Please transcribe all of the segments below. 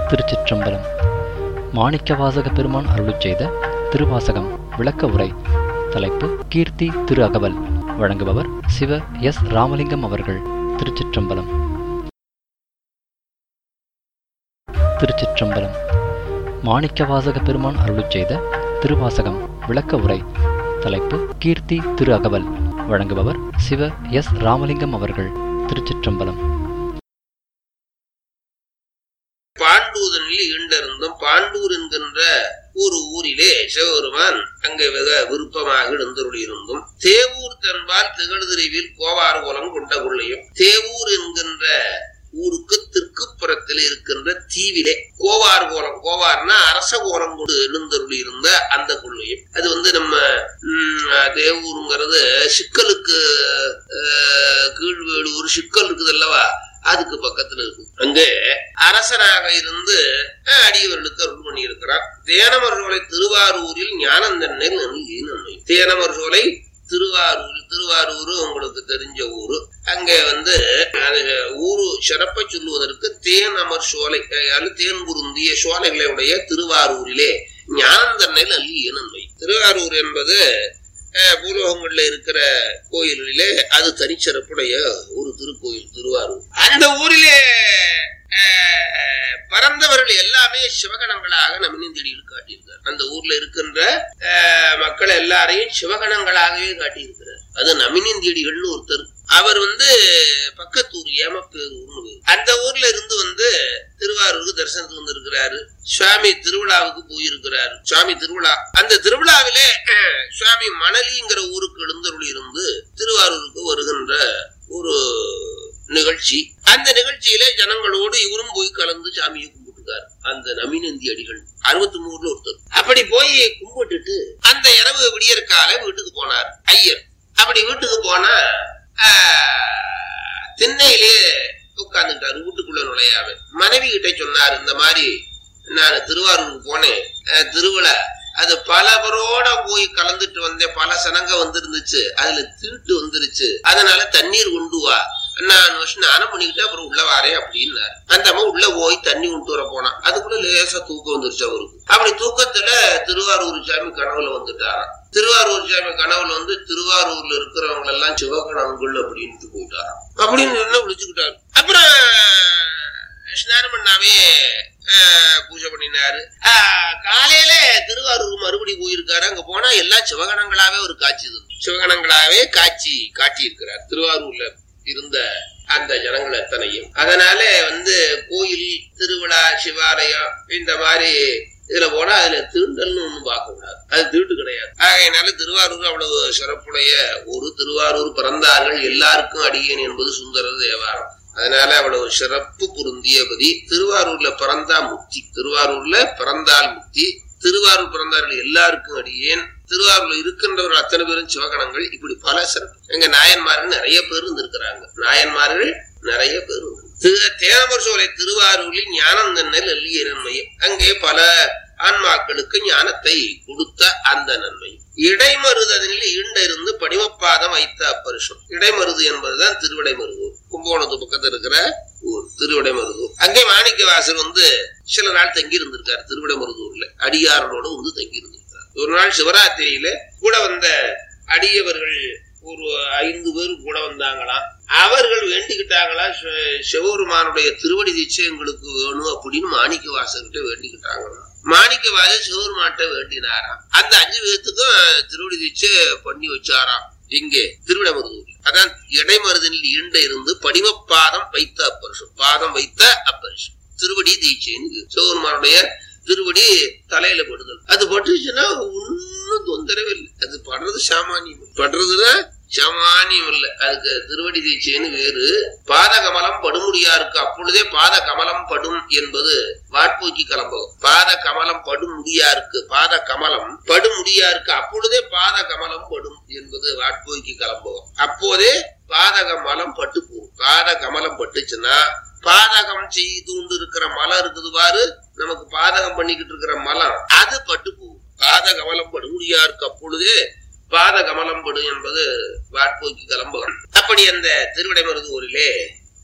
திருச்சிற்றம்பலம் மாணிக்கவாசக பெருமான் அருளிச் செய்த திருவாசகம் விளக்க உரை தலைப்பு கீர்த்தி திரு அகவல் வழங்குபவர் சிவ எஸ் ராமலிங்கம் அவர்கள் திருச்சிற்றம்பலம் திருச்சிற்றம்பலம் மாணிக்கவாசக பெருமான் அருளிச் செய்த திருவாசகம் விளக்க உரை தலைப்பு கீர்த்தி திரு அகவல் வழங்குபவர் சிவ எஸ் ராமலிங்கம் அவர்கள் திருச்சிற்றம்பலம் பாண்டூதனில் ஈண்டிருந்தும் பாண்டூர் என்கின்ற ஒரு ஊரிலே சிவபெருமான் அங்கே வெக விருப்பமாக எழுந்தருளியிருந்தும் தேவூர் தன்பால் திகழ்திரிவில் கோவார் குலம் கொண்ட கொள்ளையும் தேவூர் என்கின்ற ஊருக்கு தெற்குப்புறத்தில் இருக்கின்ற தீவிலே கோவார் கோலம் கோவார்னா அரச கோலம் கொண்டு எழுந்தருளி இருந்த அந்த கொள்ளையும் அது வந்து நம்ம ம், தேவூருங்கிறது சிக்கலுக்கு அஹ், கீழ்வேலூர் சிக்கல் இருக்குது அல்லவா அதுக்கு பக்கத்துல இருக்கு அங்கே அரசனாக இருந்து அஹ், அடியவர்களுக்கு அருள் பண்ணி இருக்கிறார் தேனமர் சோலை திருவாரூரில் ஞானந்தன்னை நன்மை தேனமர் சோலை திருவாரூர் திருவாரூர் உங்களுக்கு தெரிஞ்ச ஊரு அங்கே வந்து அது ஊரு சிறப்பை சொல்லுவதற்கு தேன் அமர் சோலை அதாவது தேன் குருந்திய சோலைகளை உடைய திருவாரூரிலே ஞானந்தன்னையில் அள்ளிய நன்மை திருவாரூர் என்பது அஹ், பூலோகங்கள்ல இருக்கிற கோயில்களிலே அது தனிச்சிறப்புடைய ஒரு திருக்கோயில் திருவாரூர் அந்த ஊரிலே அஹ், பறந்தவர்கள் எல்லாமே சிவகணங்களாக நமினந்தடியில் காட்டியிருக்கார் அந்த ஊர்ல இருக்கின்ற அஹ், மக்கள் எல்லாரையும் சிவகணங்களாகவே காட்டியிருக்கிறார் அது நமினந்தியடிகள்னு ஒருத்தர் அவர் வந்து பக்கத்தூர் ஏமப்பேரூர்னு அந்த ஊர்ல இருந்து வந்து திருவாரூருக்கு தரிசனத்துக்கு வந்திருக்கிறாரு சுவாமி திருவிழாவுக்கு போயிருக்கிறாரு சுவாமி திருவிழா அந்த திருவிழாவிலே அஹ், சுவாமி மணலிங்கிற ஊருக்கு எழுந்தருளி இருந்து திருவாரூருக்கு வருகின்ற ஒரு நிகழ்ச்சி அந்த நிகழ்ச்சியிலே ஜனங்களோடு இவரும் போய் கலந்து சாமியை கும்பிட்டுருக்காரு அந்த நமினந்தி அடிகள் அறுபத்தி மூணுல ஒருத்தர் அப்படி போய் கும்பிட்டுட்டு அந்த இரவு விடியற்கால வீட்டுக்கு போனார் ஐயர் அப்படி வீட்டுக்கு போனா ஆஹ், திண்ணையிலே உட்கார்ந்துட்டாரு வீட்டுக்குள்ள நுழையாம மனைவி கிட்ட சொன்னார் இந்த மாதிரி நான் திருவாரூருக்கு போனேன் அஹ், திருவிழா அது பல பேரோட போய் கலந்துட்டு வந்தேன் பல சனங்க வந்திருந்துச்சு அதுல திருட்டு வந்துருச்சு அதனால தண்ணீர் கொண்டு வா நான் ஸ்நானம் பண்ணிக்கிட்டு அப்புறம் உள்ள வாரேன் அப்படின்னாரு அந்த அம்மா உள்ள போய் தண்ணி கொண்டு வர போனான் அதுக்குள்ள லேசா தூக்கம் வந்துருச்சு அவருக்கு அப்படி தூக்கத்துல திருவாரூர் சாமி கனவுல வந்துட்டாராம் திருவாரூர் சாமி கனவுல வந்து திருவாரூர்ல இருக்கிறவங்க எல்லாம் சிவகணங்கள் அப்படின்ட்டு போயிட்டாராம் அப்படின்னு என்ன விழிச்சுக்கிட்டாரு அப்புறம் ஸ்நானம் பண்ணாமே ஆஹ், பூஜை பண்ணினாரு ஆஹ், காலையில திருவாரூர் மறுபடி போயிருக்காரு அங்க போனா எல்லாம் சிவகணங்களாவே ஒரு காட்சி இருந்தது சிவகணங்களாவே காட்சி காட்டி இருக்கிறார் திருவாரூர்ல இருந்த அந்த ஜனங்கள் எத்தனையும் அதனால வந்து கோயில் திருவிழா சிவாலயம் இந்த மாதிரி இதுல போனா அதுல திருண்டல்னு ஒண்ணு பார்க்க கூடாது அது திருட்டு கிடையாது ஆகையினால திருவாரூர் அவ்வளவு சிறப்புடைய ஒரு திருவாரூர் பிறந்தார்கள் எல்லாருக்கும் அடியேன் என்பது சுந்தர தேவாரம் அதனால அவ்வளவு சிறப்பு பொருந்தியபதி திருவாரூர்ல பிறந்தா முக்தி திருவாரூர்ல பிறந்தால் முக்தி திருவாரூர் பிறந்தார்கள் எல்லாருக்கும் அடியேன் திருவாரூர்ல இருக்கின்றவர்கள் அத்தனை பேரும் சிவகணங்கள் இப்படி பல சிறப்பு எங்க நாயன்மார்கள் நிறைய பேர் இருந்திருக்கிறாங்க நாயன்மார்கள் நிறைய பேர் இருந்து- திரு- தேனமர் சோலை திருவாரூரில் ஞானந்தன்னல் அள்ளிய நன்மையும் அங்கே பல ஆன்மாக்களுக்கு ஞானத்தை கொடுத்த அந்த நன்மை இடைமருதனில் ஈண்ட இருந்து படிமப்பாதம் வைத்த அப்பருஷம் இடைமருது என்பதுதான் திருவிடைமருதூர் கும்பகோணத்து பக்கத்துல இருக்கிற ஊர் திருவிடைமருதூர் அங்கே மாணிக்கவாசர் வந்து சில நாள் தங்கி இருந்திருக்காரு திருவிடைமருதூர்ல அடியாரோட வந்து தங்கி இருந்திருக்காரு ஒரு நாள் சிவராத்திரியில கூட வந்த அடியவர்கள் ஒரு ஐந்து பேர் கூட வந்தாங்களாம் அவர்கள் வேண்டிக்கிட்டாங்களாம் சிவ- சிவபெருமானுடைய திருவடி தீட்சை எங்களுக்கு வேணும் அப்படின்னு மாணிக்க வாசகிட்ட வேண்டிக்கிட்டாங்களாம் மாணிக்க வாசர் சிவபெருமான்கிட்ட வேண்டினாராம் அந்த அஞ்சு பேர்த்துக்கும் திருவடி தீட்சை பண்ணி வச்சாராம் இங்கே திருவிடமருதூர் அதான் இடைமருதனில் ஈண்ட இருந்து படிமப்பாதம் வைத்த அப்பரிசம் பாதம் வைத்த அப்பரிசம் திருவடி தீட்சைன்னு சிவபெருமானுடைய திருவடி தலையில படுதல் அது பட்டுச்சுன்னா ஒன்னும் தொந்தரவே இல்லை அது படுறது சாமானியம் படுறதுன்னா சாமானியம் இல்லை அதுக்கு திருவடி தீட்சைன்னு வேறு பாத கமலம் படுமுடியாருக்கு அப்பொழுதே பாத கமலம் படும் என்பது வாட்போக்கி கலம்பகம் பாத கமலம் படும் முடியாருக்கு பாத கமலம் படு முடியாருக்கு அப்பொழுதே பாத கமலம் படும் என்பது வாட்போக்கி கலம்பகம் அப்போதே பாத கமலம் பட்டு போகும் பாத கமலம் பட்டுச்சுன்னா பாதகம் செய்து கொண்டு இருக்கிற மலம் இருக்குது பாரு நமக்கு பாதகம் பண்ணிக்கிட்டு இருக்கிற மலம் அது பட்டு போகும் பாத கமலம் படுமுடியாருக்கு அப்பொழுதே பாத கமலம் படு என்பது வாட்போக்கி கலம்பகம் அப்படி அந்த திருவிடைமருது ஊரிலே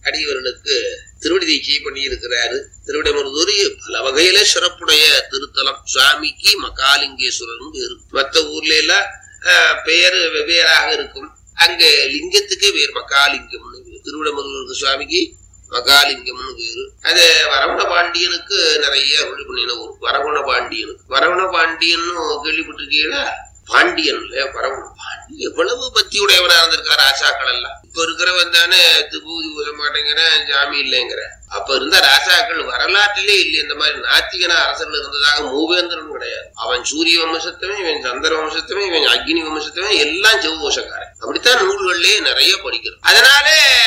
அடியவர்களுக்கு திருவடி தீட்சை பண்ணி இருக்கிறாரு திருவிடைமருதூர் பல வகையில சிறப்புடைய திருத்தலம் சுவாமிக்கு மகாலிங்கேஸ்வரர் பேரு மற்ற ஊர்ல எல்லாம் ஆஹ், பெயர் வெவ்வேறாக இருக்கும் அங்க லிங்கத்துக்கே வேறு மகாலிங்கம்னு பேரு. திருவிடைமருதூருக்கு சுவாமிக்கு மகாலிங்கம்னு பேரு அது வரவண பாண்டியனுக்கு நிறைய அருள் பண்ணின ஊர் வரவண பாண்டியனுக்கு வரவண பாண்டியன் கேள்விப்பட்டிருக்கீங்களா பாண்டியன் இல்ல வரவண பாண்டி எவ்வளவு பக்தி உடையவனா இருந்திருக்காரு ராசாக்கள் எல்லாம் இப்ப இருக்கிறவன் தானே திபூதி ஊச மாட்டேங்கிறேன் ஜாமி இல்லைங்கிற அப்ப இருந்த ராசாக்கள் வரலாற்றிலே இல்லை இந்த மாதிரி நாத்திகன அரசர்கள் இருந்ததாக மூவேந்திரன் கிடையாது அவன் சூரிய வம்சத்தவன் இவன் சந்திர வம்சத்தவன் இவன் அக்னி வம்சத்தவன் எல்லாம் செவ்வோஷக்காரன் அப்படித்தான் நூல்கள்லயே நிறைய படிக்கிறோம் அதனால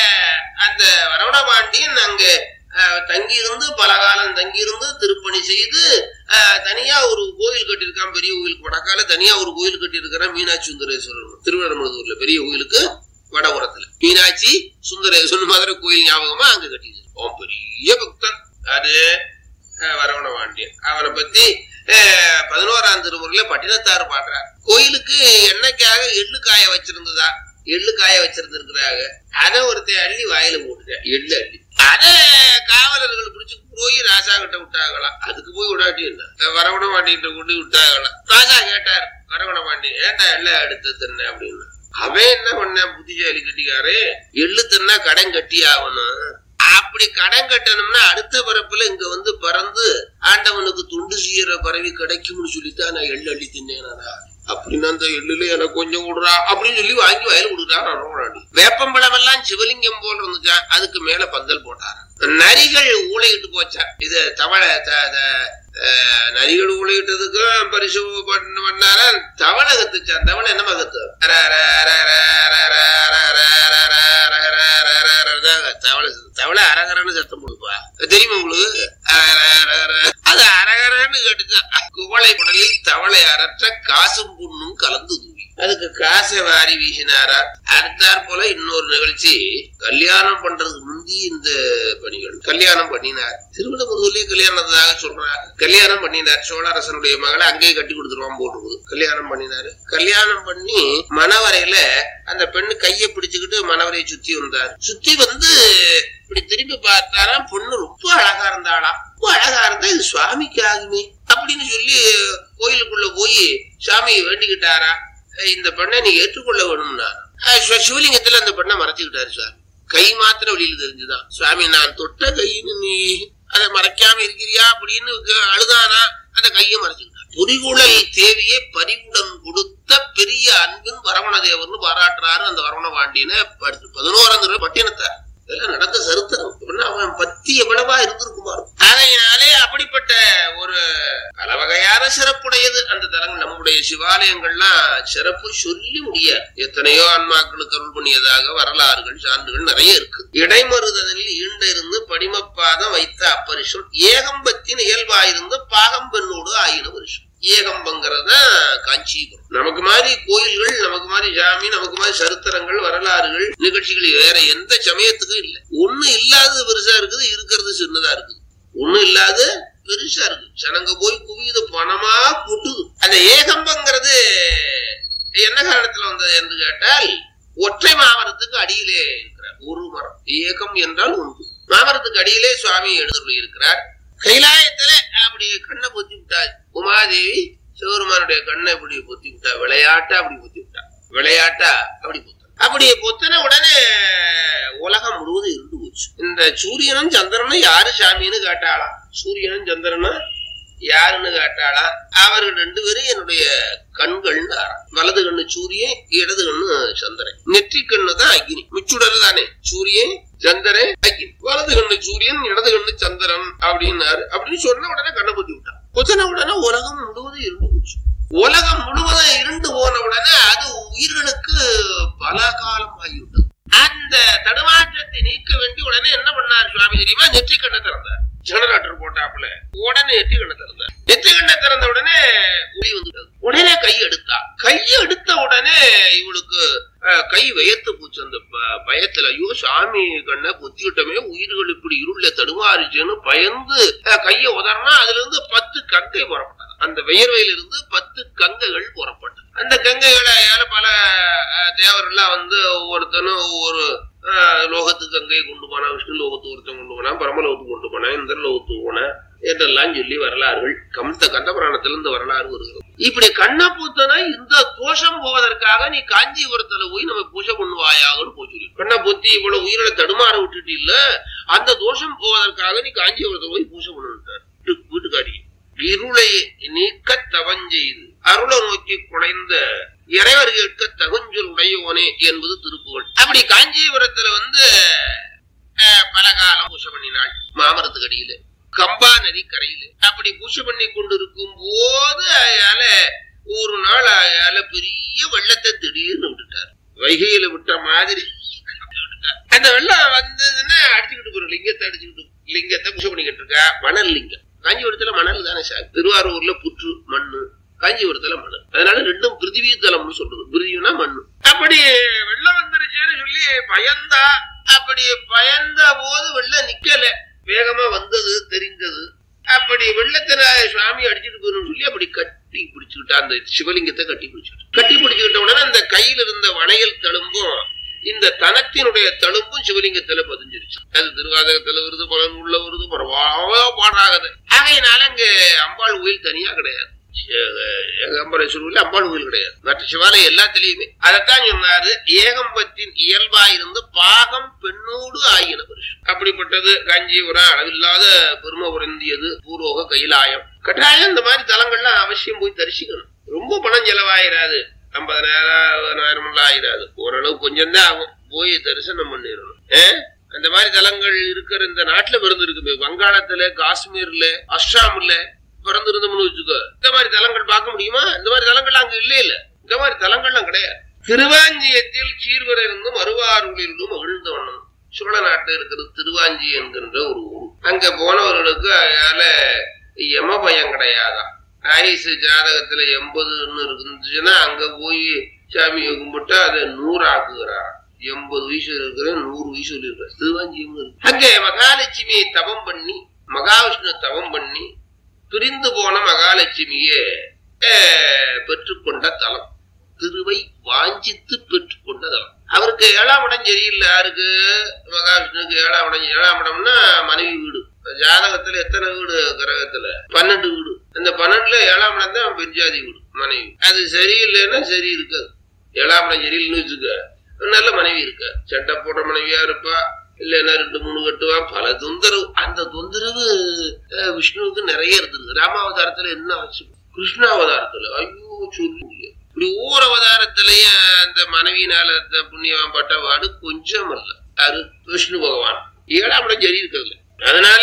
அந்த வரவண பாண்டியன் அங்க அஹ், தங்கியிருந்து பல காலம் தங்கியிருந்து திருப்பணி செய்து அஹ், தனியா ஒரு கோயில் கட்டியிருக்கான் பெரிய கோயிலுக்கு வடக்கால தனியா ஒரு கோயில் கட்டியிருக்கிறான் மீனாட்சி சுந்தரேஸ்வரர் திருவண்ணாமலூர்ல பெரிய கோயிலுக்கு வடபுறத்துல மீனாட்சி சுந்தரேஸ்வரர் மதுரை கோயில் ஞாபகமா அங்க கட்டியிருக்கான் அவன் பெரிய பக்தன் அது அஹ், வரவண பாண்டியன் அவனை பத்தி அஹ், பதினோராம் திருமுறையில பட்டினத்தார் பாடுறார் கோயிலுக்கு எண்ணெய்க்காக எள்ளு காய வச்சிருந்ததா எள்ளு காய வச்சிருந்திருக்கிறாங்க அதை ஒருத்தன் அள்ளி வாயில போட்டுட்டேன் எள்ளு அள்ளி அத காவலர்கள் பிடிச்சு போய் ராசா கிட்ட விட்டாங்களாம் அதுக்கு போய் விடாட்டி என்ன வரவண பாண்டிகிட்ட கொண்டு விட்டாங்களாம் ராசா கேட்டார் வரவண பாண்டி ஏன்டா எல்லாம் எடுத்து தின்ன அப்படின்னு அவன் என்ன பண்ண புத்திசாலி கட்டிக்காரு எள்ளு தின்னா கடன் கட்டி ஆகணும் அப்படி கடன் கட்டணும்னா அடுத்த பிறப்புல இங்க வந்து பிறந்து ஆண்டவனுக்கு துண்டு செய்யற பறவை கிடைக்கும்னு சொல்லித்தான் நான் எள்ளு அள்ளி தின்னேனா அப்படின்னு அந்த எள்ளுல எனக்கு கொஞ்சம் விடுறா அப்படின்னு சொல்லி வாங்கி வயல் கொடுக்குறான் வேப்பம்பழம் எல்லாம் சிவலிங்கம் போல இருந்துச்சா அதுக்கு மேல பந்தல் போட்டாராம் நரிகள் ஊழையிட்டு போச்சா இது தவளை த- த- அஹ், நரிகள் ஊழையிட்டதுக்கும் பரிசு பண்ண பண்ணாரா தவளை கத்துச்சா தவளை என்ன கத்து ர, ர, ர, ர, ர, ர, ர, ர, ர, ர, ர, ர, ர, ர, ர, தான் தவளை தவளை அரகரன்னு சத்தம் போடுப்பா தெரியுமா உங்களுக்கு அர, ர, ர, ர. அது அரகரன்னு கேட்டுச்சா குவளை குடலில் தவளை அரற்ற காசும் புண்ணும் கலந்து தூவி அதுக்கு காசை வாரி வீசினாரா அடுத்தாற் போல இன்னொரு நிகழ்ச்சி கல்யாணம் பண்றதுக்கு முந்தி இந்த பணிகள் கல்யாணம் பண்ணினார் திருவிழமுதூர்லயே கல்யாணத்தாக சொல்றாங்க கல்யாணம் பண்ணினார் சோழரசனுடைய மகளை அங்கேயே கட்டி கொடுத்துருவான் போட்டுருக்குது கல்யாணம் பண்ணினாரு கல்யாணம் பண்ணி மணவரையில அந்த பெண்ணு கையை பிடிச்சுக்கிட்டு மணவரையை சுத்தி வந்தார் சுத்தி வந்து இப்படி திரும்பி பார்த்தாராம் பொண்ணு ரொம்ப அழகா இருந்தாளாம் ரொம்ப அழகா இருந்தா இது சுவாமிக்கு ஆகுமே அப்படின்னு சொல்லி கோயிலுக்குள்ள போய் சாமியை வேண்டிக்கிட்டாரா அஹ் இந்த பெண்ணை நீ ஏற்றுக்கொள்ள வேணும்னா அஹ் சிவ- சிவலிங்கத்துல அந்த பெண்ணை மறைச்சுக்கிட்டாரு சுவாமி கை மாத்திரம் வெளியில தெரிஞ்சுதான் சுவாமி நான் தொட்ட கைன்னு நீ அதை மறைக்காம இருக்கிறியா அப்படின்னு க- அழுதானா அந்த கையை மறைச்சுக்கிட்டான் புரிகுழல் தேவியை பரிவுடன் கொடுத்த பெரிய அன்பின் வரவண தேவர்னு பாராட்டுறாரு அந்த வரவண பாண்டியனை பத்து- பதினோராம் தடவை பட்டினத்தார் இதெல்லாம் நடந்த சரித்திரம் அப்படின்னா அவன் பத்தி எவ்வளவா இருந்திருக்குமா அதனாலே அப்படிப்பட்ட ஒரு பல வகையான சிறப்புடையது அந்த தலங்கள் நம்முடைய சிவாலயங்கள்லாம் சிறப்பு சொல்லி முடியாது எத்தனையோ ஆன்மாக்களுக்கு அருள் பண்ணியதாக வரலாறுகள் சான்றுகள் நிறைய இருக்கு இடைமறுதலில் ஈண்ட இருந்து படிமப்பாதம் வைத்த அப்பரிசம் ஏகம்பத்தின் இயல்பாயிருந்து பாகம்பெண்ணோடு ஆயின வருஷம் ஏகம்பங்கிறத காஞ்சிபுரம் நமக்கு மாதிரி கோயில்கள் நமக்கு மாதிரி சாமி நமக்கு மாதிரி சரித்திரங்கள் வரலாறுகள் நிகழ்ச்சிகள் வேற எந்த சமயத்துக்கும் இல்லை ஒண்ணு இல்லாதது பெருசா இருக்குது இருக்கிறது சின்னதா இருக்குது ஒண்ணு இல்லாத பெருசா இருக்கு சனங்க போய் குவியுது பணமா கொட்டுது அந்த ஏகம்பங்கிறது என்ன காரணத்துல வந்தது என்று கேட்டால் ஒற்றை மாமரத்துக்கு அடியிலே இருக்கிறார் ஒரு மரம் ஏகம் என்றால் ஒன்று மாமரத்துக்கு அடியிலே சுவாமி எழுந்துள்ளி இருக்கிறார் கைலாயத்துல அப்படி கண்ணை பொத்தி விட்டாள் உமாதேவி சிவருமானுடைய கண்ணை இப்படி பொத்தி விட்டா விளையாட்டா அப்படி பொத்தி விட்டா விளையாட்டா அப்படி பொத்த அப்படி பொத்தின உடனே உலகம் முழுவதும் இருந்து போச்சு இந்த சூரியனும் சந்திரனும் யாரு சாமின்னு கேட்டாளாம் சூரியனும் சந்திரனும் யாருன்னு கேட்டாளா அவர்கள் ரெண்டு பேரும் என்னுடைய கண்கள்னு வலது கண்ணு சூரியன் இடது கண்ணு சந்திரன் நெற்றி கண்ணு தான் அக்னி மிச்சுடர் தானே சூரியன் சந்திரன் அக்னி வலது கண்ணு சூரியன் இடது கண்ணு சந்திரன் அப்படின்னாரு அப்படின்னு சொன்ன உடனே கண்ணை பொத்தி விட்டான் பொத்தின உடனே உலகம் முழுவதும் இருந்து போச்சு உலகம் முழுவதும் இருண்டு போன உடனே அது உயிர்களுக்கு பல காலம் ஆகிவிட்டது அந்த தடுமாற்றத்தை நீக்க வேண்டி உடனே என்ன பண்ணார் சுவாமி தெரியுமா நெற்றி கண்ணை திறந்தார் ஜெனரேட்டர் போட்டாப்புல உடனே நெற்றி கண்ணை திறந்தார் நெற்றி கண்ணை திறந்த உடனே ஒளி வந்துட்டது உடனே கை எடுத்தா கை எடுத்த உடனே இவளுக்கு அஹ், கை வியத்து போச்சு அந்த ப- பயத்துல ஐயோ சாமி கண்ணை குத்திவிட்டமே உயிர்கள் இப்படி இருள தடுமாறிச்சுன்னு பயந்து அஹ், கையை உதறினா அதுல இருந்து பத்து கங்கை புறப்பட்டது அந்த வியர்வையில இருந்து பத்து கங்கைகள் புறப்பட்டது அந்த கங்கைகளை ஏல பல அஹ், தேவரெல்லாம் வந்து ஒவ்வொருத்தனும் ஒவ்வொரு ஆஹ், லோகத்துக்கு அங்கே கொண்டு போனா விஷ்ணு லோகத்துக்கு ஒருத்தன் கொண்டு போனா பரமலோகத்துக்கு கொண்டு போனா இந்திர லோகத்துக்கு போனா என்றெல்லாம் சொல்லி வரலாறுகள் கம்த கந்த புராணத்துல இந்த வரலாறு வருகிறது இப்படி கண்ணை பூத்தனா இந்த தோஷம் போவதற்காக நீ காஞ்சிபுரத்துல போய் நம்ம பூஜை பண்ணுவாயாகன்னு போய் சொல்லி கண்ணை பூத்தி இவ்வளவு உயிரில தடுமாற விட்டுட்டு இல்ல அந்த தோஷம் போவதற்காக நீ காஞ்சிபுரத்துல போய் பூஜை பண்ணுட்டார் வீட்டுக்காரி இருளை நீக்க தவஞ்செய்து அருளை நோக்கி குலைந்த இறைவர்களுக்கு தகுஞ்சொல் உடையவனே என்பது திருப்புகழ் அப்படி காஞ்சிபுரத்துல வந்து அஹ், பல காலம் பூஜை பண்ணினாள் மாமரத்துக்கு அடியில கம்பா நதி கரையில அப்படி பூஜை பண்ணி கொண்டிருக்கும் போது அயால ஒரு நாள் அயால பெரிய வெள்ளத்தை திடீர்னு விட்டுட்டார் வைகையில விட்ட மாதிரி விட்டுட்டார். அந்த வெள்ளம் வந்ததுன்னா அடிச்சுக்கிட்டு போற லிங்கத்தை அடிச்சுக்கிட்டு லிங்கத்தை பூஜை பண்ணிக்கிட்டு இருக்கா மணல் லிங்கம் காஞ்சிபுரத்துல மணல் தானே சார் திருவாரூர்ல புற்று மண்ணு காஞ்சிபுரத்துல மணல் அதனால ரெண்டும் பிருத்திவி தலம்னு சொல்றது பிருத்திவினா மண்ணு அப்படி வெள்ளம் வந்துருச்சுன்னு சொல்லி பயந்தா அப்படி பயந்த போது வெள்ளம் நிக்கல வேகமா வந்தது தெரிந்தது அப்படி வெள்ளத்துல சுவாமி அடிச்சுட்டு போகணும்னு சொல்லி அப்படி கட்டி பிடிச்சுக்கிட்டா அந்த சிவலிங்கத்தை கட்டி பிடிச்சுக்கிட்டு கட்டி பிடிச்சுக்கிட்ட உடனே அந்த கையில இருந்த வளையல் தழும்பும் இந்த தனத்தினுடைய தழும்பும் சிவலிங்கத்துல பதிஞ்சிருச்சு அது திருவாதகத்துல வருது பலன் உள்ள வருது பரவாயில்ல பாடாகுது ஆகையினால அங்க அம்பாள் கோயில் தனியா கிடையாது ஏகம்பரேஸ்வரர்ல அம்பாள் கோயில் கிடையாது மற்ற சிவாலயம் எல்லாத்திலயுமே அதைத்தான் சொன்னாரு ஏகம்பத்தின் இயல்பா இருந்து பாகம் பெண்ணோடு ஆகின புருஷன் அப்படிப்பட்டது காஞ்சிபுரம் அளவில்லாத பெருமை உறந்தியது பூர்வோக கைலாயம் கட்டாயம் இந்த மாதிரி தலங்கள்லாம் அவசியம் போய் தரிசிக்கணும் ரொம்ப பணம் செலவாயிராது ஐம்பதனாயிரம் அறுபதனாயிரம் எல்லாம் ஆயிராது ஓரளவு கொஞ்சம் தான் ஆகும் போய் தரிசனம் பண்ணிடணும் ஏன் அந்த மாதிரி தலங்கள் இருக்கிற இந்த நாட்டுல பிறந்து இருக்கு வங்காளத்துல காஷ்மீர்ல அஸ்ஸாம்ல பிறந்திருந்தோம்னு வச்சுக்கோ இந்த மாதிரி தலங்கள் பார்க்க முடியுமா இந்த மாதிரி தலங்கள் அங்க இல்ல இல்ல இந்த மாதிரி தலங்கள்லாம் கிடையாது திருவாஞ்சியத்தில் சீர்வர இருந்தும் அருவாரூரிலும் மகிழ்ந்த வண்ணம் சோழ நாட்டுல இருக்கிறது திருவாஞ்சி என்கின்ற ஒரு ஊர் அங்க போனவர்களுக்கு அதனால யம பயம் கிடையாதான் ஆயுசு ஜாதகத்துல எண்பதுன்னு இருந்துச்சுன்னா அங்க போய் சாமியை கும்பிட்டா அதை நூறு ஆக்குகிறார் எண்பது வயசு இருக்கிற நூறு வயசு இருக்கிற திருவாஞ்சியம் இருக்கு அங்கே மகாலட்சுமியை தவம் பண்ணி மகாவிஷ்ணு தவம் பண்ணி பிரிந்து போன மகாலட்சுமியை அஹ், பெற்றுக்கொண்ட தலம் திருவை வாஞ்சித்து பெற்றுக்கொண்ட தலம் அவருக்கு ஏழாம் இடம் சரியில்லை யாருக்கு மகாவிஷ்ணுக்கு ஏழாம் இடம் ஏழாம் இடம்னா மனைவி வீடு ஜாதகத்துல எத்தனை வீடு கிரகத்துல பன்னெண்டு வீடு அந்த பன்னெண்டுல ஏழாம் இடம் தான் பெஞ்சாதி வீடு மனைவி அது சரியில்லைன்னா சரி இருக்காது ஏழாம் இடம் சரியில்லைன்னு வச்சுக்க நல்ல மனைவி இருக்கா சண்டை போடுற மனைவியா இருப்பா இல்லைன்னா ரெண்டு மூணு கட்டுவா பல தொந்தரவு அந்த தொந்தரவு அஹ், விஷ்ணுவுக்கு நிறைய இருந்தது ராமாவதாரத்துல என்ன ஆச்சு கிருஷ்ணாவதாரத்துல ஐயோ சொல்லி முடியாது. இப்படி ஒவ்வொரு அவதாரத்திலையும் அந்த மனைவியினால அந்த புண்ணியம் பட்ட வாடு கொஞ்சம் அல்ல அது விஷ்ணு பகவான் ஏழாம் இடம் சரி இருக்கிறது அதனால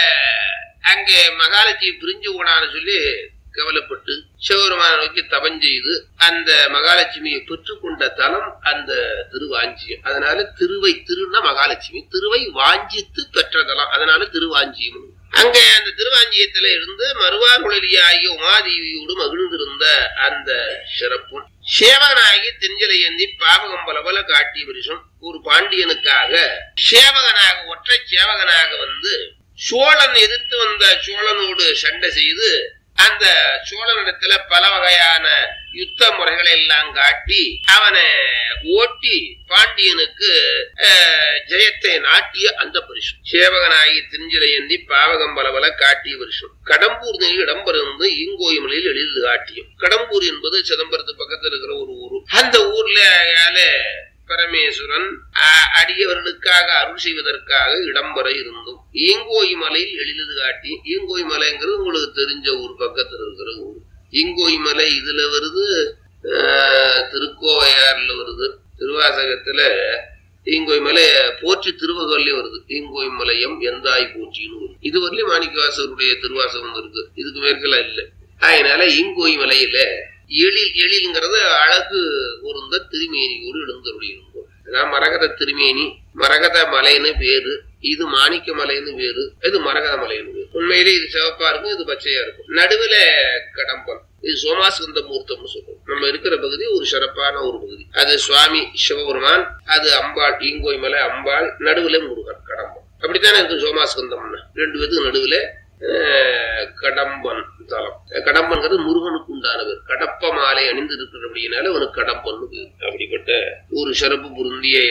அங்கே மகாலட்சுமி பிரிஞ்சு போனான்னு சொல்லி கவலைப்பட்டு சிவபெருமான நோக்கி தபம் செய்து அந்த மகாலட்சுமியை பெற்றுக்கொண்ட தலம் அந்த திருவாஞ்சியம் அதனால திருவை திருன்னா மகாலட்சுமி திருவை வாஞ்சித்து பெற்ற தலம் அதனால திருவாஞ்சியம் அங்க அந்த திருவாஞ்சியத்துல இருந்து மறுவார்குழலியாகிய உமாதேவியோடு மகிழ்ந்திருந்த அந்த சிறப்பும் சேவகனாகி தெஞ்சலை ஏந்தி பாவகம் பலபல காட்டி வருஷம் ஒரு பாண்டியனுக்காக சேவகனாக ஒற்றை சேவகனாக வந்து சோழன் எதிர்த்து வந்த சோழனோடு சண்டை செய்து அந்த சோழனிடத்துல பல வகையான யுத்த முறைகளை எல்லாம் காட்டி அவனை ஓட்டி பாண்டியனுக்கு அஹ், ஜெயத்தை நாட்டிய அந்த பரிசு சேவகனாகி திருஞ்சிலையந்தி பாவகம் பலபல காட்டிய வருஷம் கடம்பூர் நெறி இடம்பெருந்து ஈங்கோயமலையில் எளிது காட்டியும் கடம்பூர் என்பது சிதம்பரத்து பக்கத்துல இருக்கிற ஒரு ஊர் அந்த ஊர்ல அயால பரமேஸ்வரன் அ- அடியவர்களுக்காக அருள் செய்வதற்காக இடம்பெற இருந்தும் ஈங்கோய் மலையில் எழிலது காட்டி ஈங்கோய் மலைங்கிறது உங்களுக்கு தெரிஞ்ச ஊர் பக்கத்துல இருக்கிற ஊர் ஈங்கோய் மலை இதுல வருது ஆஹ், திருக்கோவையாறுல வருது திருவாசகத்துல ஈங்கோய் மலை போற்றி திருவகல்லையும் வருது ஈங்கோய் மலையம் எந்தாய் போற்றின்னு வரும் இது வரலையும் மாணிக்கவாசகருடைய திருவாசகம் இருக்கு இதுக்கு மேற்கெல்லாம் இல்லை அதனால ஈங்கோய் மலையில எழில் எழில்ங்கிறது அழகு பொருந்த திருமேனியோடு எழுந்தருளி இருக்கும் அதான் மரகத திருமேனி மரகத மலைன்னு பேரு இது மாணிக்க மலைன்னு பேரு இது மரகத மலைன்னு பேரு உண்மையிலே இது சிவப்பா இருக்கும் இது பச்சையா இருக்கும் நடுவுல கடம்பம் இது சோமாஸ்கந்த மூர்த்தம்னு சொல்றோம் நம்ம இருக்கிற பகுதி ஒரு சிறப்பான ஒரு பகுதி அது சுவாமி சிவபெருமான் அது அம்பாள் ஈங்கோய் மலை அம்பாள் நடுவுல முருகன் கடம்பம் அப்படித்தானே இருக்கு சோமாஸ்கந்தம்னு ரெண்டு பேத்துக்கு நடுவுல அஹ், கடம்பன் தலம் கடம்பன்கிறது முருகனுக்கு உண்டான பேர் கடப்ப மாலை அணிந்து இருக்கிறபடியினால அவனுக்கு கடம்பன்னு பேர் அப்படிப்பட்ட ஒரு சிறப்பு பொருந்திய இடம்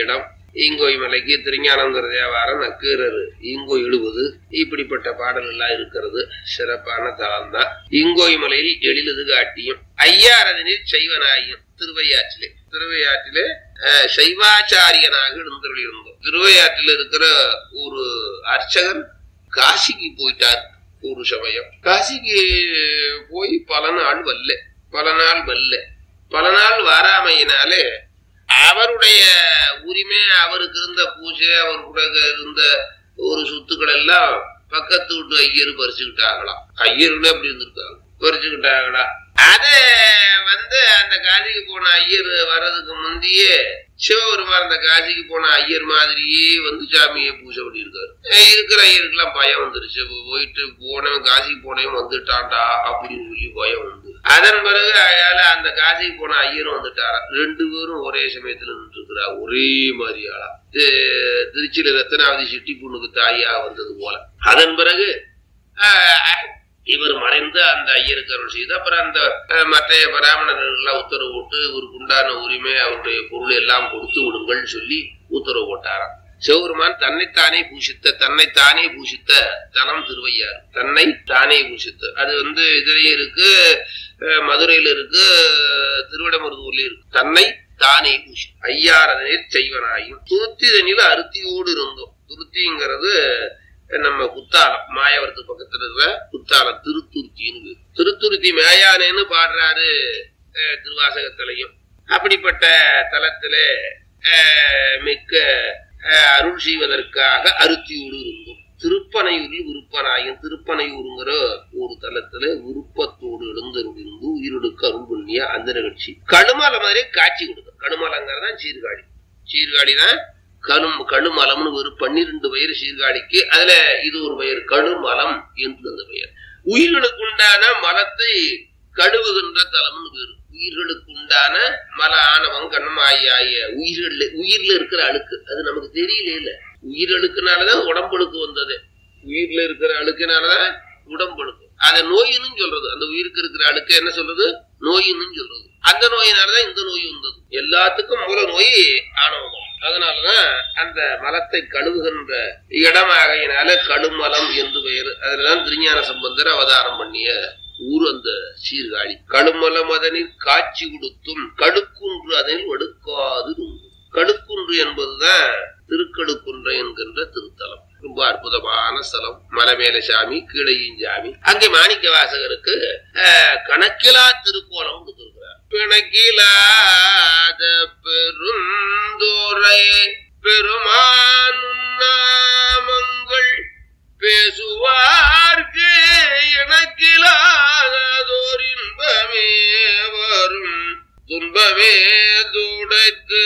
ஈங்கோய் மலைக்கு திருஞானந்தர தேவாரம் நக்கீரர் ஈங்கோய் எழுபது இப்படிப்பட்ட பாடல் எல்லாம் இருக்கிறது சிறப்பான தலம் தான் ஈங்கோய் மலையில் எழிலது காட்டியும் ஐயாரதனில் செய்வனாயும் திருவையாற்றிலே திருவையாற்றிலே அஹ், சைவாச்சாரியனாக எழுந்தருள் இருந்தோம் திருவையாற்றில் இருக்கிற ஒரு அர்ச்சகர் காசிக்கு போயிட்டார் ஒரு சமயம் காசிக்கு போய் பல நாள் வரல பல நாள் வரல பல நாள் வராமையினாலே அவருடைய உரிமை அவருக்கு இருந்த பூஜை அவர் கூட இருந்த ஒரு சொத்துக்கள் எல்லாம் பக்கத்து வீட்டு ஐயர் பறிச்சுக்கிட்டாங்களாம் ஐயருன்னு அப்படி இருந்திருக்காங்க பறிச்சுக்கிட்டாங்களா அத வந்து அந்த காசிக்கு போன ஐயர் வர்றதுக்கு முந்தையே சிவபெருமான் அந்த காசிக்கு போன ஐயர் மாதிரியே வந்து சாமியை பூஜை பண்ணியிருக்காரு அஹ் இருக்கிற ஐயருக்கெல்லாம் பயம் வந்துருச்சு இப்போ போயிட்டு போனவன் காசிக்கு போனவன் வந்துட்டான்டா அப்படின்னு சொல்லி பயம் வந்து அதன் பிறகு அயால அந்த காசிக்கு போன ஐயரும் வந்துட்டாரா ரெண்டு பேரும் ஒரே சமயத்துல நின்று இருக்கிறா ஒரே மாதிரி ஆளா தி- திருச்சியில ரத்தனாவதி சிட்டி பொண்ணுக்கு தாயா வந்தது போல அதன் பிறகு ஆஹ், இவர் மறைந்து அந்த ஐயருக்கு அருள் செய்து அப்புறம் அந்த அஹ், மற்ற பிராமணர்கள் எல்லாம் உத்தரவு போட்டு இவருக்கு உண்டான உரிமை அவருடைய பொருள் எல்லாம் கொடுத்து விடுங்கள் சொல்லி உத்தரவு போட்டாராம் சிவபெருமான் தன்னைத்தானே பூஷித்த தன்னைத்தானே பூஷித்த தலம் திருவையாறு தன்னை தானே பூஷித்த அது வந்து இதுலயும் இருக்கு அஹ், மதுரையில இருக்கு திருவிடமருதூர்லயும் இருக்கு தன்னை தானே பூஷி ஐயாரதனில் செய்வனாயும் துருத்திதனில் அருத்தியோடு இருந்தோம் துருத்திங்கிறது நம்ம குத்தாலம் மாயவரத்து பக்கத்துல இருக்கிற குத்தாலம் திருத்துருத்தின்னு பேரு. திருத்துருத்தி மேயானேன்னு பாடுறாரு அஹ், திருவாசகத்திலையும் அப்படிப்பட்ட தலத்திலே அஹ், மிக்க அஹ், அருள் செய்வதற்காக அருத்தியோடு இருந்தோம் திருப்பனையூரில் விருப்பனாயும் திருப்பனையூருங்கிற ஒரு தலத்துல விருப்பத்தோடு எழுந்தருளிருந்து உயிரிடுக்கு அருள் பண்ணிய அந்த நிகழ்ச்சி கடுமலை மாதிரி காட்சி கொடுக்கும் கடுமலைங்கிறதான் சீர்காழி சீர்காழி தான் கடும் கடுமலம்னு ஒரு பன்னிரண்டு பெயர் சீர்காழிக்கு அதுல இது ஒரு பெயர் கடுமலம் என்று அந்த பெயர் உயிர்களுக்கு உண்டான மலத்தை கழுவுகின்ற தலம்னு பேரு உயிர்களுக்கு உண்டான மல ஆணவம் கண்ணம் ஆகிய ஆகிய உயிர்கள் உயிர்ல இருக்கிற அழுக்கு அது நமக்கு தெரியல இல்ல உயிரழுக்குனாலதான் உடம்புழுக்கு வந்தது உயிர்ல இருக்கிற அழுக்குனாலதான் உடம்புழுக்கு அத நோயின்னு சொல்றது அந்த உயிருக்கு இருக்கிற அழுக்கு என்ன சொல்றது நோயின்னு சொல்றது அந்த நோயினாலதான் இந்த நோய் வந்தது எல்லாத்துக்கும் மூல நோய் ஆணவம் அதனாலதான் அந்த மலத்தை கழுவுகின்ற இடமாகையினால கடுமலம் என்று பெயர் அதுலதான் திருஞான சம்பந்தர் அவதாரம் பண்ணிய ஊர் அந்த சீர்காழி கடுமலம் அதனில் காட்சி கொடுத்தும் கடுக்குன்று அதனில் வடுக்காது இருந்தும். கடுக்குன்று என்பதுதான் திருக்கடுக்குன்றை என்கின்ற திருத்தலம் ரொம்ப அற்புதமான ஸ்தலம் மலைமேல சாமி கீழையும் சாமி அங்கே மாணிக்க வாசகருக்கு அஹ், கணக்கிலா திருக்கோலம் கொடுத்திருக்கிறார் பிணக்கிலாத பெருந்தோரை பெருமானும் நாமங்கள் பேசுவார்க்கு எனக்கிலாதோர் இன்பமே வரும் துன்பமே துடைத்து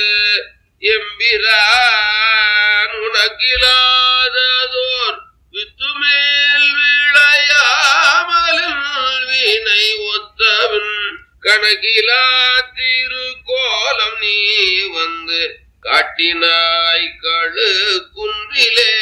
எம்பிரான் உனக்கிலாததோர் வித்துமேல் விளையாமலும் வினை ஒத்தவன் கணக்கிலா திருக்கோலம் நீ வந்து காட்டினாய் கழு குன்றிலே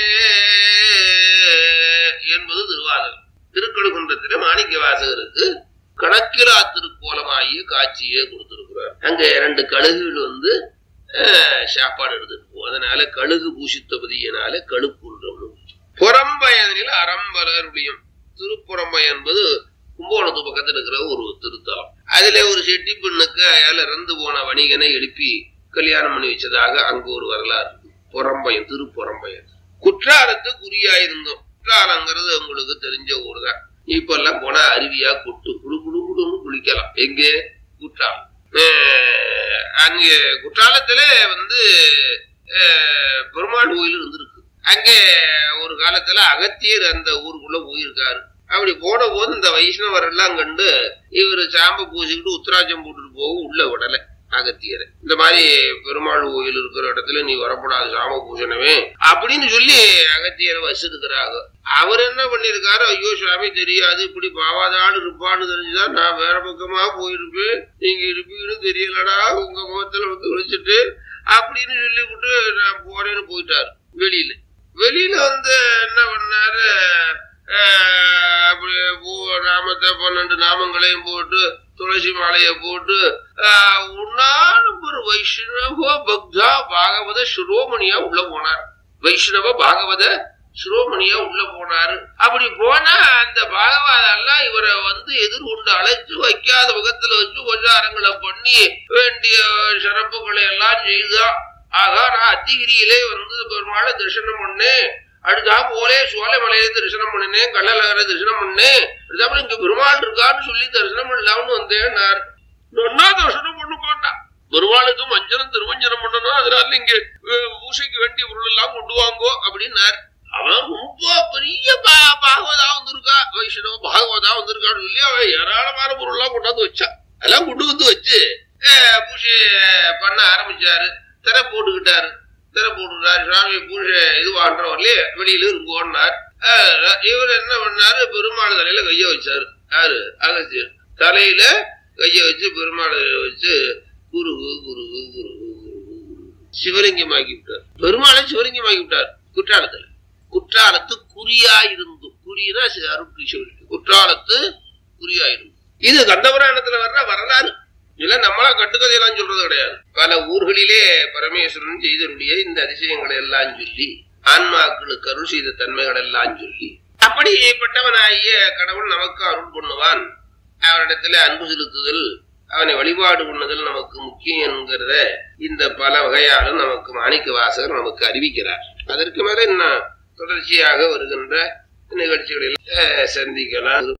என்பது திருவாசகம் திருக்கழுகுன்றத்திலே மாணிக்க வாசகருக்கு கணக்கிலா திருக்கோலமாகிய காட்சியே கொடுத்திருக்கிறார் அங்க இரண்டு கழுகுகள் வந்து அஹ், சாப்பாடு எடுத்துட்டு போகும் அதனால கழுகு பூஷித்தபதியினால கழுக்குன்றம் புறம்பயனில் அறம்பலருடையும் திருப்புறம்பை என்பது கும்பகோணத்து பக்கத்துல இருக்கிற ஒரு திருத்தலம் அதுல ஒரு செட்டி பெண்ணுக்கு அயால இறந்து போன வணிகனை எழுப்பி கல்யாணம் பண்ணி வச்சதாக அங்க ஒரு வரலாறு இருக்கு. புறம்பயன் திருப்புறம்பயன் குற்றாலத்து குறியாயிருந்தோம் குற்றாலங்கிறது உங்களுக்கு தெரிஞ்ச ஊர் தான் இப்ப எல்லாம் போனா அருவியா கொட்டு குடு குடு குடுன்னு குளிக்கலாம் எங்க குற்றாலம் அஹ் அங்கே குற்றாலத்துல வந்து அஹ், பெருமாள் கோயில் இருந்திருக்கு அங்கே ஒரு காலத்துல அகத்தியர் அந்த ஊருக்குள்ள போயிருக்காரு அப்படி போன போது இந்த வைஷ்ணவர் எல்லாம் கண்டு இவர் சாம்ப பூசிக்கிட்டு உத்தராஜம் போட்டுட்டு போக உள்ள விடல அகத்தியரை இந்த மாதிரி பெருமாள் கோயில் இருக்கிற இடத்துல நீ வரக்கூடாது சாம பூசணமே அப்படின்னு சொல்லி அகத்தியரை வச்சிருக்கிறாங்க அவர் என்ன பண்ணிருக்காரு ஐயோ சுவாமி தெரியாது இப்படி பாவாதாடு இருப்பான்னு தெரிஞ்சுதான் நான் வேற பக்கமா போயிருப்பேன் நீங்க இருப்பீங்கன்னு தெரியலடா உங்க முகத்துல வந்து விழிச்சிட்டு அப்படின்னு சொல்லிவிட்டு நான் போறேன்னு போயிட்டாரு வெளியில வெளியில வந்து என்ன பண்ணாரு ஆஹ் அப்படி பூ நாமத்தை பன்னெண்டு நாமங்களையும் போட்டு துளசி மாலையை போட்டு ஆஹ், உண்ணாலும் ஒரு வைஷ்ணவ பக்தா பாகவத சிரோமணியா உள்ள போனார் வைஷ்ணவ பாகவத சிரோமணியா உள்ள போனாரு அப்படி போனா அந்த பாகவதெல்லாம் இவரை வந்து எதிர்கொண்டு அழைச்சு வைக்காத முகத்துல வச்சு கொஞ்சாரங்களை பண்ணி வேண்டிய சிறப்புகளை எல்லாம் செய்தான் ஆகா நான் அத்திகிரியிலே வந்து பெருமாளை தரிசனம் பண்ணேன் அடுத்தா போலே சோலைமலையை தரிசனம் பண்ணினேன் கள்ளழகரை தரிசனம் பண்ணேன் அடுத்தாப்புல இங்க பெருமாள் இருக்கான்னு சொல்லி தரிசனம் பண்ணலாம்னு வந்தேன்னார் நொன்னா தரிசனம் பண்ணு போட்டா பெருமாளுக்கு மஞ்சனம் திருமஞ்சனம் பண்ணணும் அதனால இங்க அஹ், பூசைக்கு வேண்டிய பொருள் எல்லாம் கொண்டு வாங்கோ அப்படின்னார் அவன் ரொம்ப பெரிய பா- பாகவதா வந்திருக்கா வைஷ்ணவ பாகவதா வந்திருக்கான்னு சொல்லி அவன் ஏராளமான பொருள் எல்லாம் கொண்டாந்து வச்சான் அதெல்லாம் கொண்டு வந்து வச்சு அஹ், பூஜை பண்ண ஆரம்பிச்சாரு திரை போட்டுக்கிட்டாரு திரை போட்டுக்கிட்டாரு சுவாமி பூஜை இது வாங்குறவர்களே வெளியில இருங்கோன்னார் அஹ், இவர் என்ன பண்ணாரு பெருமாள் தலையில கைய வச்சாரு யாரு அகஸ்தியர் தலையில கைய வச்சு பெருமாள் வச்சு குரு குரு குரு சிவலிங்கமாக்கி விட்டார் பெருமாளை சிவலிங்கமாக்கி விட்டார் குற்றாலத்துல குற்றாலத்து குறியா இருந்து குறினா அருட்கு சிவலிங்கம் குற்றாலத்து குறியா இருந்து இது கந்தபுராணத்துல வர்ற வரலாறு இல்ல நம்மளா கட்டுக்கதையெல்லாம் சொல்றது கிடையாது பல ஊர்களிலே பரமேஸ்வரன் செய்தருடைய இந்த அதிசயங்களை எல்லாம் சொல்லி ஆன்மாக்களுக்கு அருள் செய்த தன்மைகள் எல்லாம் சொல்லி அப்படிப்பட்டவனாகிய கடவுள் நமக்கு அருள் பண்ணுவான் அவனிடத்துல அன்பு செலுத்துதல் அவனை வழிபாடு பண்ணுதல் நமக்கு முக்கியம் என்கிறத இந்த பல வகையாலும் நமக்கு மாணிக்க வாசகர் நமக்கு அறிவிக்கிறார் அதற்கு மேல இன்னும் தொடர்ச்சியாக வருகின்ற நிகழ்ச்சிகளில் அஹ், சந்திக்கலாம்